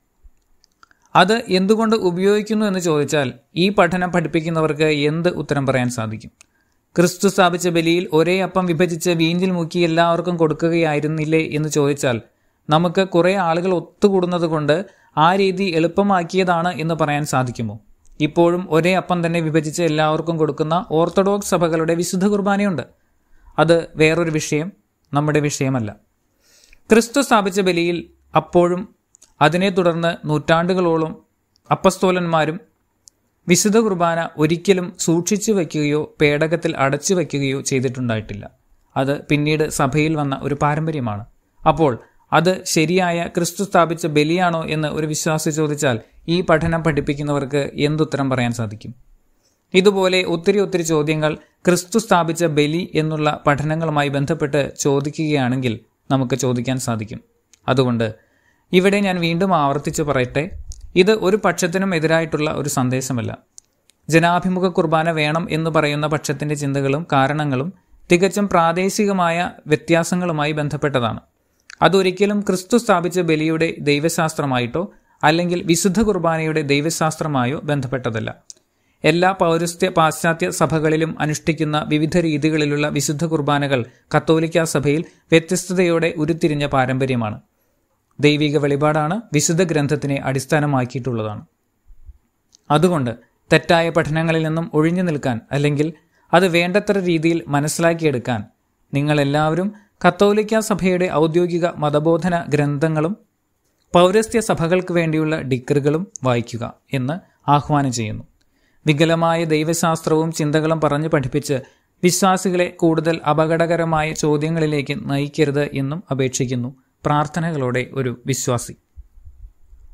അത് എന്തുകൊണ്ട് ഉപയോഗിക്കുന്നു എന്ന് ചോദിച്ചാൽ ഈ പഠനം പഠിപ്പിക്കുന്നവർക്ക് എന്ത് ഉത്തരം പറയാൻ സാധിക്കും ക്രിസ്തു സ്ഥാപിച്ച ബലിയിൽ ഒരേ അപ്പം വിഭജിച്ച് വീഞ്ഞിൽ മുക്കി എല്ലാവർക്കും കൊടുക്കുകയായിരുന്നില്ലേ എന്ന് ചോദിച്ചാൽ നമുക്ക് കുറേ ആളുകൾ ഒത്തുകൂടുന്നത് കൊണ്ട് ആ രീതി എളുപ്പമാക്കിയതാണ് എന്ന് പറയാൻ സാധിക്കുമോ ഇപ്പോഴും ഒരേ അപ്പം തന്നെ വിഭജിച്ച് എല്ലാവർക്കും കൊടുക്കുന്ന ഓർത്തഡോക്സ് സഭകളുടെ വിശുദ്ധ കുർബാനയുണ്ട് അത് വേറൊരു വിഷയം നമ്മുടെ വിഷയമല്ല ക്രിസ്തു സ്ഥാപിച്ച ബലിയിൽ അപ്പോഴും അതിനെ തുടർന്ന് നൂറ്റാണ്ടുകളോളം അപ്പസ്തോലന്മാരും വിശുദ്ധ കുർബാന ഒരിക്കലും സൂക്ഷിച്ചു വയ്ക്കുകയോ പേടകത്തിൽ അടച്ചു വയ്ക്കുകയോ ചെയ്തിട്ടുണ്ടായിട്ടില്ല അത് പിന്നീട് സഭയിൽ വന്ന ഒരു പാരമ്പര്യമാണ് അപ്പോൾ അത് ശരിയായ ക്രിസ്തു സ്ഥാപിച്ച ബലിയാണോ എന്ന് ഒരു വിശ്വാസി ചോദിച്ചാൽ ഈ പഠനം പഠിപ്പിക്കുന്നവർക്ക് എന്തുത്തരം പറയാൻ സാധിക്കും ഇതുപോലെ ഒത്തിരി ഒത്തിരി ചോദ്യങ്ങൾ ക്രിസ്തു സ്ഥാപിച്ച ബലി എന്നുള്ള പഠനങ്ങളുമായി ബന്ധപ്പെട്ട് ചോദിക്കുകയാണെങ്കിൽ നമുക്ക് ചോദിക്കാൻ സാധിക്കും അതുകൊണ്ട് ഇവിടെ ഞാൻ വീണ്ടും ആവർത്തിച്ച് പറയട്ടെ ഇത് ഒരു പക്ഷത്തിനും എതിരായിട്ടുള്ള ഒരു സന്ദേശമല്ല ജനാഭിമുഖ കുർബാന വേണം എന്ന് പറയുന്ന പക്ഷത്തിൻ്റെ ചിന്തകളും കാരണങ്ങളും തികച്ചും പ്രാദേശികമായ വ്യത്യാസങ്ങളുമായി ബന്ധപ്പെട്ടതാണ് അതൊരിക്കലും ക്രിസ്തു സ്ഥാപിച്ച ബലിയുടെ ദൈവശാസ്ത്രമായിട്ടോ അല്ലെങ്കിൽ വിശുദ്ധ കുർബാനയുടെ ദൈവശാസ്ത്രമായോ ബന്ധപ്പെട്ടതല്ല എല്ലാ പൗരസ്ത്യ പാശ്ചാത്യ സഭകളിലും അനുഷ്ഠിക്കുന്ന വിവിധ രീതികളിലുള്ള വിശുദ്ധ കുർബാനകൾ കത്തോലിക്ക സഭയിൽ വ്യത്യസ്തതയോടെ ഉരുത്തിരിഞ്ഞ പാരമ്പര്യമാണ് ദൈവിക വെളിപാടാണ് വിശുദ്ധ ഗ്രന്ഥത്തിനെ അടിസ്ഥാനമാക്കിയിട്ടുള്ളതാണ് അതുകൊണ്ട് തെറ്റായ പഠനങ്ങളിൽ നിന്നും ഒഴിഞ്ഞു നിൽക്കാൻ അല്ലെങ്കിൽ അത് വേണ്ടത്ര രീതിയിൽ മനസ്സിലാക്കിയെടുക്കാൻ നിങ്ങളെല്ലാവരും കത്തോലിക്ക സഭയുടെ ഔദ്യോഗിക മതബോധന ഗ്രന്ഥങ്ങളും പൗരസ്ത്യ സഭകൾക്ക് വേണ്ടിയുള്ള ഡിക്കറുകളും വായിക്കുക എന്ന് ആഹ്വാനം ചെയ്യുന്നു വികലമായ ദൈവശാസ്ത്രവും ചിന്തകളും പറഞ്ഞു പഠിപ്പിച്ച് വിശ്വാസികളെ കൂടുതൽ അപകടകരമായ ചോദ്യങ്ങളിലേക്ക് നയിക്കരുത് എന്നും അപേക്ഷിക്കുന്നു പ്രാർത്ഥനകളോടെ ഒരു വിശ്വാസി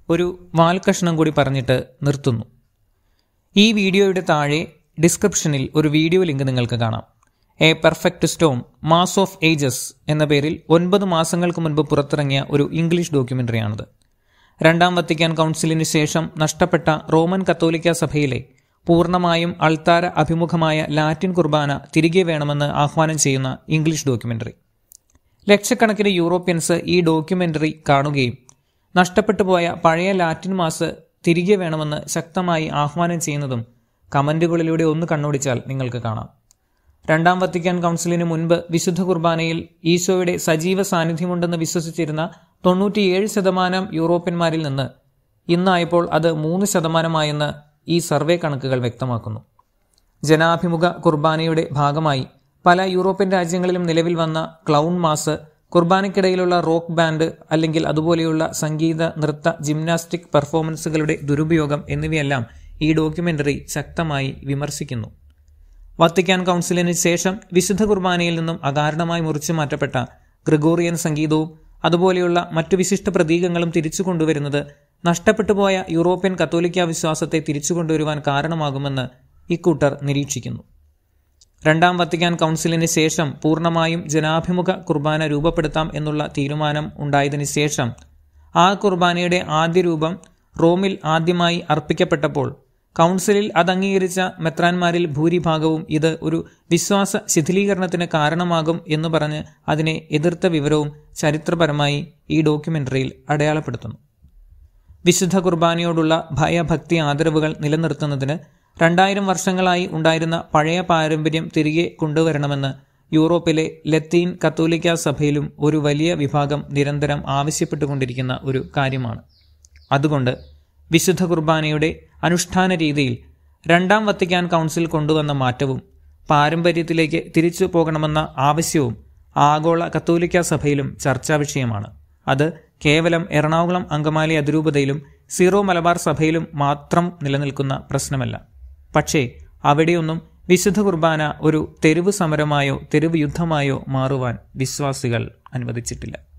ഒരു വാൽക്കഷ്ണം കൂടി പറഞ്ഞിട്ട് നിർത്തുന്നു ഈ വീഡിയോയുടെ താഴെ ഡിസ്ക്രിപ്ഷനിൽ ഒരു വീഡിയോ ലിങ്ക് നിങ്ങൾക്ക് കാണാം a perfect stone mass of ages എന്ന പേരിൽ ഒൻപത് മാസങ്ങൾക്ക് മുൻപ് പുറത്തിറങ്ങിയ ഒരു ഇംഗ്ലീഷ് ഡോക്യുമെന്ററിയാണിത് രണ്ടാം വത്തിക്കാൻ കൗൺസിലിന് ശേഷം നഷ്ടപ്പെട്ട റോമൻ കത്തോലിക്ക സഭയിലെ പൂർണ്ണമായും അൾത്താര അഭിമുഖമായ ലാറ്റിൻ കുർബാന തിരികെ വേണമെന്ന് ആഹ്വാനം ചെയ്യുന്ന ഇംഗ്ലീഷ് ഡോക്യുമെന്ററി ലക്ഷക്കണക്കിന് യൂറോപ്യൻസ് ഈ ഡോക്യുമെന്ററി കാണുകയും നഷ്ടപ്പെട്ടു പോയ പഴയ ലാറ്റിൻ മാസ് തിരികെ വേണമെന്ന് ശക്തമായി ആഹ്വാനം ചെയ്യുന്നതും കമന്റുകളിലൂടെ ഒന്ന് കണ്ണോടിച്ചാൽ നിങ്ങൾക്ക് കാണാം രണ്ടാം വത്തിക്കാൻ കൗൺസിലിന് മുൻപ് വിശുദ്ധ കുർബാനയിൽ ഈശോയുടെ സജീവ സാന്നിധ്യമുണ്ടെന്ന് വിശ്വസിച്ചിരുന്ന തൊണ്ണൂറ്റിയേഴ് ശതമാനം യൂറോപ്യന്മാരിൽ നിന്ന് ഇന്നായപ്പോൾ അത് മൂന്ന് ശതമാനമായെന്ന് ഈ സർവേ കണക്കുകൾ വ്യക്തമാക്കുന്നു ജനാഭിമുഖ കുർബാനയുടെ ഭാഗമായി പല യൂറോപ്യൻ രാജ്യങ്ങളിലും നിലവിൽ വന്ന ക്ലൗൺ മാസ് കുർബാനയ്ക്കിടയിലുള്ള റോക്ക് ബാൻഡ് അല്ലെങ്കിൽ അതുപോലെയുള്ള സംഗീത നൃത്ത ജിംനാസ്റ്റിക് പെർഫോമൻസുകളുടെ ദുരുപയോഗം എന്നിവയെല്ലാം ഈ ഡോക്യുമെന്ററി ശക്തമായി വിമർശിക്കുന്നു വത്തിക്കാൻ കൗൺസിലിന് ശേഷം വിശുദ്ധ കുർബാനയിൽ നിന്നും അകാരണമായി മുറിച്ചു മാറ്റപ്പെട്ട ഗ്രിഗോറിയൻ സംഗീതവും അതുപോലെയുള്ള മറ്റു വിശിഷ്ട പ്രതീകങ്ങളും തിരിച്ചു കൊണ്ടുവരുന്നത് നഷ്ടപ്പെട്ടുപോയ യൂറോപ്യൻ കത്തോലിക്ക വിശ്വാസത്തെ തിരിച്ചു കൊണ്ടുവരുവാൻ കാരണമാകുമെന്ന് ഇക്കൂട്ടർ നിരീക്ഷിക്കുന്നു രണ്ടാം വത്തിക്കാൻ കൗൺസിലിന് ശേഷം പൂർണ്ണമായും ജനാഭിമുഖ കുർബാന രൂപപ്പെടുത്താം എന്നുള്ള തീരുമാനം ഉണ്ടായതിനു ശേഷം ആ കുർബാനയുടെ ആദ്യ രൂപം റോമിൽ ആദ്യമായി അർപ്പിക്കപ്പെട്ടപ്പോൾ കൗൺസിലിൽ അത് അംഗീകരിച്ച മെത്രാന്മാരിൽ ഭൂരിഭാഗവും ഇത് ഒരു വിശ്വാസ ശിഥിലീകരണത്തിന് കാരണമാകും എന്ന് പറഞ്ഞ് അതിനെ എതിർത്ത വിവരവും ചരിത്രപരമായി ഈ ഡോക്യുമെന്ററിയിൽ അടയാളപ്പെടുത്തുന്നു വിശുദ്ധ കുർബാനയോടുള്ള ഭയഭക്തി ആദരവുകൾ നിലനിർത്തുന്നതിന് രണ്ടായിരം വർഷങ്ങളായി ഉണ്ടായിരുന്ന പഴയ പാരമ്പര്യം തിരികെ കൊണ്ടുവരണമെന്ന് യൂറോപ്പിലെ ലത്തീൻ കത്തോലിക്ക സഭയിലും ഒരു വലിയ വിഭാഗം നിരന്തരം ആവശ്യപ്പെട്ടുകൊണ്ടിരിക്കുന്ന ഒരു കാര്യമാണ് അതുകൊണ്ട് വിശുദ്ധ കുർബാനയുടെ അനുഷ്ഠാന രീതിയിൽ രണ്ടാം വത്തിക്കാൻ കൗൺസിൽ കൊണ്ടുവന്ന മാറ്റവും പാരമ്പര്യത്തിലേക്ക് തിരിച്ചു പോകണമെന്ന ആവശ്യവും ആഗോള കത്തോലിക്ക സഭയിലും ചർച്ചാ വിഷയമാണ് അത് കേവലം എറണാകുളം അങ്കമാലി അതിരൂപതയിലും സീറോ മലബാർ സഭയിലും മാത്രം നിലനിൽക്കുന്ന പ്രശ്നമല്ല പക്ഷേ അവിടെയൊന്നും വിശുദ്ധ കുർബാന ഒരു തെരുവ് സമരമായോ തെരുവ് യുദ്ധമായോ മാറുവാൻ വിശ്വാസികൾ അനുവദിച്ചിട്ടില്ല